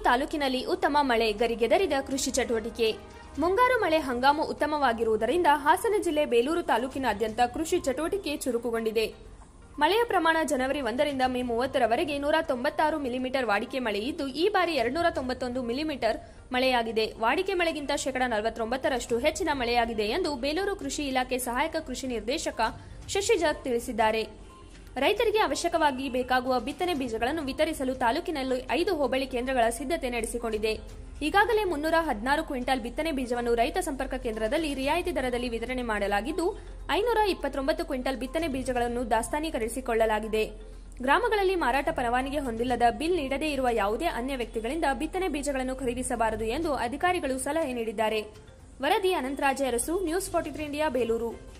ತಾಲೂಕಿನಲ್ಲಿ ಉತ್ತಮ ಮಳೆ ಗರಿಗೆದರಿದ ಕೃಷಿ ಚಟುವಟಿಕೆ ಮುಂಗಾರು ಮಳೆ ಹಂಗಾಮು ಉತ್ತಮವಾಗಿರುವುದರಿಂದ ಹಾಸನ ಜಿಲ್ಲೆ ಬೇಲೂರು ತಾಲೂಕಿನಾದ್ಯಂತ ಕೃಷಿ ಚಟುವಟಿಕೆ ಚುರುಕುಗೊಂಡಿದೆ ಮಳೆಯ ಪ್ರಮಾಣ ಜನವರಿ ಒಂದರಿಂದ ಮೇ ಮೂವತ್ತರವರೆಗೆ ನೂರ ತೊಂಬತ್ತಾರು ಮಿಲಿಮೀಟರ್ ವಾಡಿಕೆ ಮಳೆಯಿದ್ದು ಈ ಬಾರಿ ಎರಡ್ನೂರ ತೊಂಬತ್ತೊಂದು ಮಿಲಿಮೀಟರ್ ಮಳೆಯಾಗಿದೆ ವಾಡಿಕೆ ಮಳೆಗಿಂತ ಶೇಕಡಾ ನಲವತ್ತೊಂಬತ್ತರಷ್ಟು ಹೆಚ್ಚಿನ ಮಳೆಯಾಗಿದೆ ಎಂದು ಬೇಲೂರು ಕೃಷಿ ಇಲಾಖೆ ಸಹಾಯಕ ಕೃಷಿ ನಿರ್ದೇಶಕ ಶಶಿಜಾತ್ ತಿಳಿಸಿದ್ದಾರೆ ರೈತರಿಗೆ ಅವಶ್ಯಕವಾಗಿ ಬೇಕಾಗುವ ಬಿತ್ತನೆ ಬೀಜಗಳನ್ನು ವಿತರಿಸಲು ತಾಲೂಕಿನಲ್ಲಿ ಐದು ಹೋಬಳಿ ಕೇಂದ್ರಗಳ ಸಿದ್ಧತೆ ನಡೆಸಿಕೊಂಡಿದೆ ಈಗಾಗಲೇ ಮುನ್ನೂರ ಹದಿನಾರು ಕ್ವಿಂಟಾಲ್ ಬಿತ್ತನೆ ಬೀಜವನ್ನು ರೈತ ಸಂಪರ್ಕ ಕೇಂದ್ರದಲ್ಲಿ ರಿಯಾಯಿತಿ ದರದಲ್ಲಿ ವಿತರಣೆ ಮಾಡಲಾಗಿದ್ದು ಐನೂರ ಇಪ್ಪತ್ತೊಂಬತ್ತು ಕ್ವಿಂಟಾಲ್ ಬಿತ್ತನೆ ಬೀಜಗಳನ್ನು ದಾಸ್ತಾನೀಕರಿಸಿಕೊಳ್ಳಲಾಗಿದೆ ಗ್ರಾಮಗಳಲ್ಲಿ ಮಾರಾಟ ಪರವಾನಗಿ ಹೊಂದಿಲ್ಲದ ಬಿಲ್ ನೀಡದೇ ಇರುವ ಯಾವುದೇ ಅನ್ಯ ವ್ಯಕ್ತಿಗಳಿಂದ ಬಿತ್ತನೆ ಬೀಜಗಳನ್ನು ಖರೀದಿಸಬಾರದು ಎಂದು ಅಧಿಕಾರಿಗಳು ಸಲಹೆ ನೀಡಿದ್ದಾರೆ ವರದಿ Anantharaja Arasu news forty India Belur